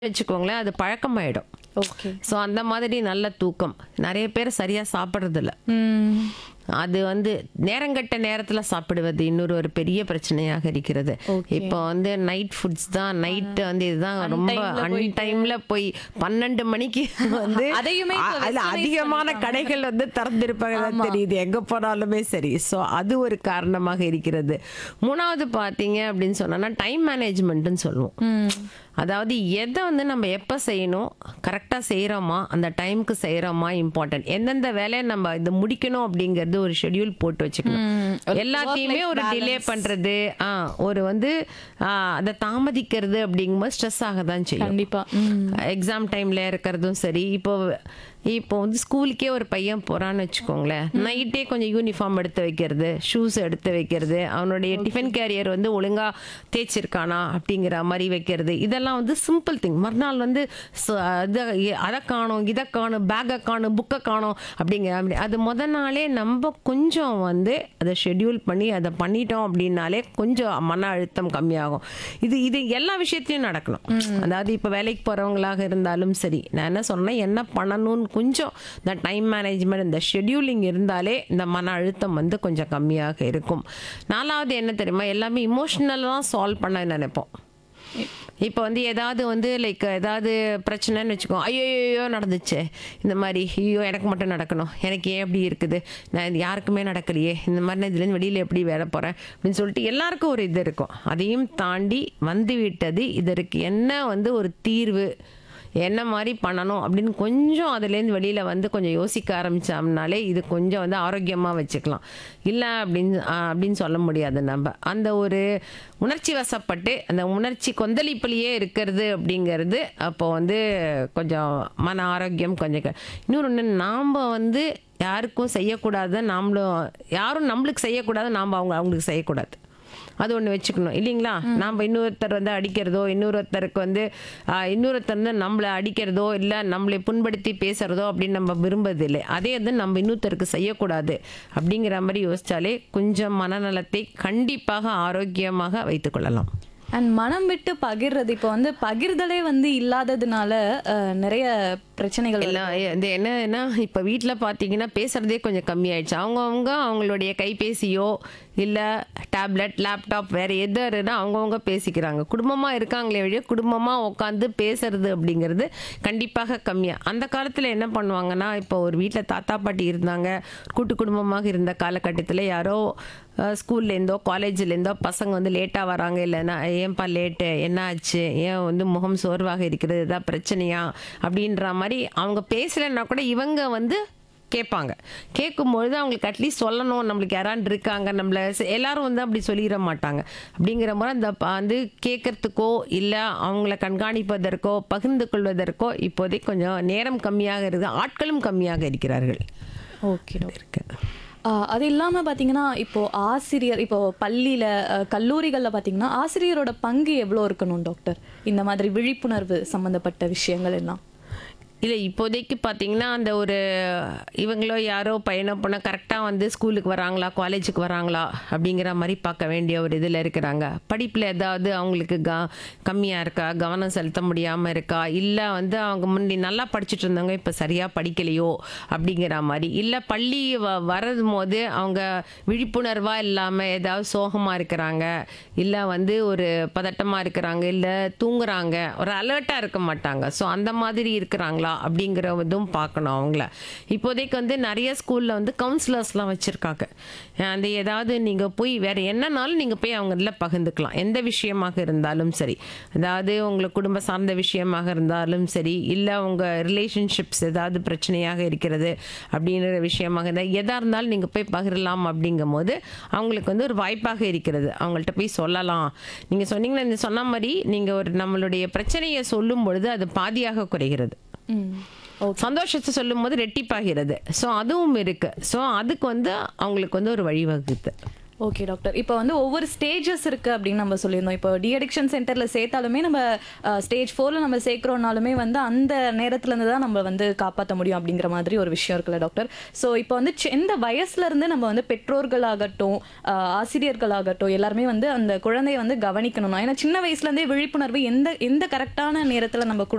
வச்சுக்கோங்களேன் அது பழக்கமாயிடும் okay so அந்த மாதிரி நல்ல தூக்கம் நிறைய பேர் சரியா சாப்பிட்றதில்ல ம் அது வந்து நேரங்கட்ட நேரத்துல சாப்பிடுவது இன்னொரு ஒரு பெரிய பிரச்சனையாக இருக்கிறது Okay. இப்போ வந்து நைட் ஃபுட்ஸ் தான் நைட் வந்து இதுதான் ரொம்ப அன் டைம்ல போய் பன்னெண்டு மணிக்கு வந்து அதையுமே இப்ப அ- அதுல westernise அதிகமான பண்ணிட்டாங்க. கடைகள் வந்து திறந்திருப்பாங்க தெரியுது எங்க போனாலுமே சரி ஸோ அது ஒரு காரணமாக இருக்கிறது மூணாவது பார்த்தீங்க அப்படின்னு சொன்னா டைம் மேனேஜ்மெண்ட்னு சொல்லுவோம் ம் அதாவது எதை வந்து நம்ம எப்போ செய்யணும் கரெக்டாக செய்கிறோமா அந்த டைமுக்கு செய்கிறோமா இம்பார்ட்டன்ட் எந்தெந்த வேலையை நம்ம இது முடிக்கணும் அப்படிங்கிறது ஒரு ஷெட்யூல் போட்டு வச்சுக்கணும் ம். ஒரு எல்லாத்தையுமே work-life ஒரு டிலே balance. பண்ணுறது ஆ ஒரு வந்து ஆ, அதை தாமதிக்கிறது அப்படிங்கும்போது ஸ்ட்ரெஸ் ஆக தான் செய்யும் கண்டிப்பா ம் எக்ஸாம் டைம்ல இருக்கிறதும் சரி இப்போ இப்போ வந்து ஸ்கூலுக்கே ஒரு பையன் போறான்னு வச்சுக்கோங்களேன் நைட்டே கொஞ்சம் யூனிஃபார்ம் எடுத்து வைக்கிறது ஷூஸ் எடுத்து வைக்கிறது அவனுடைய டிஃபன் கேரியர் வந்து ஒழுங்கா தேய்ச்சிருக்கானா அப்படிங்கிற மாதிரி வைக்கிறது இதெல்லாம் வந்து சிம்பிள் திங் மறுநாள் வந்து ச- அது அதை காணும் இதை காணும் பேக்கை காணும் புக்கை காணும் அப்படிங்கிற அப்படி அது முத நாளே நம்ம கொஞ்சம் வந்து அதை ஷெட்யூல் பண்ணி அதை பண்ணிட்டோம் அப்படின்னாலே கொஞ்சம் மன அழுத்தம் கம்மியாகும் இது இது எல்லா விஷயத்தையும் நடக்கணும் அதாவது இப்போ வேலைக்கு போகிறவங்களாக இருந்தாலும் சரி நான் என்ன சொன்னேன் என்ன பண்ணணும்னு கொஞ்சம் இந்த டைம் மேனேஜ்மெண்ட் இந்த ஷெட்யூலிங் இருந்தாலே இந்த மன அழுத்தம் வந்து கொஞ்சம் கம்மியாக இருக்கும் நாலாவது என்ன தெரியுமா எல்லாமே இமோஷ்னலாக சால்வ் பண்ண நினைப்போம் இப்போ வந்து ஏதாவது வந்து லைக் ஏதாவது பிரச்சனைன்னு வச்சுக்கோ ஐயோ நடந்துச்சே இந்த மாதிரி ஐயோ எனக்கு மட்டும் நடக்கணும் எனக்கு ஏன் இப்படி இருக்குது நான் இது யாருக்குமே நடக்கலையே இந்த மாதிரி நான் இதுலேருந்து வெளியில் எப்படி வேலை போகிறேன் அப்படின்னு சொல்லிட்டு எல்லாருக்கும் ஒரு இது இருக்கும் அதையும் தாண்டி வந்து விட்டது இதற்கு என்ன வந்து ஒரு தீர்வு என்ன மாதிரி பண்ணணும் அப்படின்னு கொஞ்சம் அதுலேருந்து வெளியில் வந்து கொஞ்சம் யோசிக்க ஆரம்பித்தோம்னாலே இது கொஞ்சம் வந்து ஆரோக்கியமாக வச்சுக்கலாம் இல்லை அப்படின்னு ஆ, அப்படின்னு சொல்ல முடியாது நம்ம அந்த ஒரு உணர்ச்சி வசப்பட்டு அந்த உணர்ச்சி கொந்தளிப்புலையே இருக்கிறது அப்படிங்கிறது அப்போ வந்து கொஞ்சம் மன ஆரோக்கியம் கொஞ்சம் க- இன்னொரு ஒன்று நாம் வந்து யாருக்கும் செய்யக்கூடாது நாமளும் யாரும் நம்மளுக்கு செய்யக்கூடாது நாம் அவங்க அவங்களுக்கு செய்யக்கூடாது அது ஒன்று வச்சுக்கணும் இல்லைங்களா நாம் இன்னொருத்தர் வந்து அடிக்கிறதோ இன்னொருத்தருக்கு வந்து ஆஹ், இன்னொருத்தர் வந்து நம்மளை அடிக்கிறதோ இல்லை நம்மளை புண்படுத்தி பேசுறதோ அப்படின்னு நம்ம விரும்புறதில்லை அதே வந்து நம்ம இன்னொருத்தருக்கு செய்யக்கூடாது அப்படிங்கிற மாதிரி யோசிச்சாலே கொஞ்சம் மனநலத்தை கண்டிப்பாக ஆரோக்கியமாக வைத்துக்கொள்ளலாம் அண்ட் மனம் விட்டு பகிர்றது இப்போ வந்து பகிர்தலே வந்து இல்லாததுனால அஹ், நிறைய பிரச்சனைகள் வருது. எல்லாம் இந்த என்னன்னா இப்போ வீட்டில் பார்த்தீங்கன்னா பேசுறதே கொஞ்சம் கம்மியாயிடுச்சு அவங்கவுங்க அவங்களுடைய கைபேசியோ இல்லை டேப்லெட் லேப்டாப் வேற எது இருந்தால் அவங்கவுங்க பேசிக்கிறாங்க குடும்பமாக இருக்காங்களே வழிய குடும்பமாக உட்காந்து பேசுறது அப்படிங்கிறது கண்டிப்பாக கம்மியாக அந்த காலத்தில் என்ன பண்ணுவாங்கன்னா இப்போ ஒரு வீட்டில் தாத்தா பாட்டி இருந்தாங்க கூட்டு குடும்பமாக இருந்த காலகட்டத்தில் யாரோ அஹ், ஸ்கூல்லேருந்தோ காலேஜ்லேருந்தோ பசங்க வந்து லேட்டாக வராங்க இல்லைன்னா ஏன்பா லேட்டு என்ன ஆச்சு ஏன் வந்து முகம் சோர்வாக இருக்கிறது ஏதாவது பிரச்சனையா அப்படின்ற மாதிரி அவங்க பேசலைன்னா கூட இவங்க வந்து கேட்பாங்க கேட்கும்பொழுது அவங்களுக்கு அட்லீஸ்ட் சொல்லணும் நம்மளுக்கு யாராண்டு இருக்காங்க நம்மள ச- எல்லாரும் வந்து அப்படி சொல்லிட மாட்டாங்க அப்படிங்கிற மாதிரி அந்த ப- வந்து கேட்கறதுக்கோ இல்லை அவங்கள கண்காணிப்பதற்கோ பகிர்ந்து கொள்வதற்கோ இப்போதைக்கு கொஞ்சம் நேரம் கம்மியாக இருக்குது ஆட்களும் கம்மியாக இருக்கிறார்கள் ஓகே டாக்டர். இருக்கு ஆஹ் அது இல்லாம பாத்தீங்கன்னா இப்போ ஆசிரியர் இப்போ பள்ளியில அஹ், கல்லூரிகள்ல பாத்தீங்கன்னா ஆசிரியரோட பங்கு எவ்வளவு இருக்கணும் டாக்டர் இந்த மாதிரி விழிப்புணர்வு சம்பந்தப்பட்ட விஷயங்கள் எல்லாம் இல்லை இப்போதைக்கு பார்த்தீங்கன்னா அந்த ஒரு இவங்களோ யாரோ பையனோ பொண்ணோ கரெக்டாக வந்து ஸ்கூலுக்கு வராங்களா காலேஜுக்கு வராங்களா அப்படிங்கிற மாதிரி பார்க்க வேண்டிய ஒரு இதில் இருக்கிறாங்க படிப்பில் ஏதாவது அவங்களுக்கு க கம்மியாக இருக்கா கவனம் செலுத்த முடியாமல் இருக்கா இல்லை வந்து அவங்க முன்னாடி நல்லா படிச்சுட்டு இருந்தவங்க இப்போ சரியாக படிக்கலையோ அப்படிங்கிற மாதிரி இல்லை பள்ளி வ வரது போது அவங்க விழிப்புணர்வாக இல்லாமல் ஏதாவது சோகமாக இருக்கிறாங்க இல்லை வந்து ஒரு பதட்டமாக இருக்கிறாங்க இல்லை தூங்குறாங்க ஒரு அலர்ட்டாக இருக்க மாட்டாங்க ஸோ அந்த மாதிரி இருக்கிறாங்களா அப்படிங்கிறதும் பார்க்கணும் அவங்கள இப்போதைக்கு வந்து நிறைய ஸ்கூலில் வந்து கவுன்சிலர்ஸ்லாம் வச்சுருக்காங்க அந்த ஏதாவது நீங்கள் போய் வேறு என்னன்னாலும் நீங்கள் போய் அவங்கள பகிர்ந்துக்கலாம் எந்த விஷயமாக இருந்தாலும் சரி அதாவது உங்களுக்கு குடும்ப சார்ந்த விஷயமாக இருந்தாலும் சரி இல்லை உங்கள் ரிலேஷன்ஷிப்ஸ் ஏதாவது பிரச்சனையாக இருக்கிறது அப்படிங்கிற விஷயமாக இருந்தால் எதாக இருந்தாலும் நீங்கள் போய் பகிரலாம் அப்படிங்கும் போது அவங்களுக்கு வந்து ஒரு வாய்ப்பாக இருக்கிறது அவங்கள்ட்ட போய் சொல்லலாம் நீங்கள் சொன்னீங்கன்னா இந்த சொன்ன மாதிரி நீங்கள் ஒரு நம்மளுடைய பிரச்சனையை சொல்லும் பொழுது அது பாதியாக குறைகிறது ம் சந்தோஷத்தை சொல்லும் போது ரெட்டிப்பாகிறது ஸோ அதுவும் இருக்கு ஸோ அதுக்கு வந்து அவங்களுக்கு வந்து ஒரு வழிவகுத்து ஓகே டாக்டர் இப்போ வந்து ஒவ்வொரு ஸ்டேஜஸ் இருக்கு அப்படின்னு நம்ம சொல்லியிருந்தோம் இப்போ டி அடிக்ஷன் சென்டர்ல சேர்த்தாலுமே நம்ம ஸ்டேஜ் ஃபோர்ல நம்ம சேர்க்கிறோம்னாலுமே வந்து அந்த நேரத்துல இருந்து தான் நம்ம வந்து காப்பாற்ற முடியும் அப்படிங்கிற மாதிரி ஒரு விஷயம் இருக்குல்ல டாக்டர் ஸோ இப்போ வந்து சி- எந்த வயசுல இருந்து நம்ம வந்து பெற்றோர்களாகட்டும் ஆஹ் ஆசிரியர்களாகட்டும் எல்லாருமே வந்து அந்த குழந்தைய வந்து கவனிக்கணும் ஏன்னா சின்ன வயசுல இருந்தே விழிப்புணர்வு எந்த எந்த கரெக்டான நேரத்துல நம்ம கு-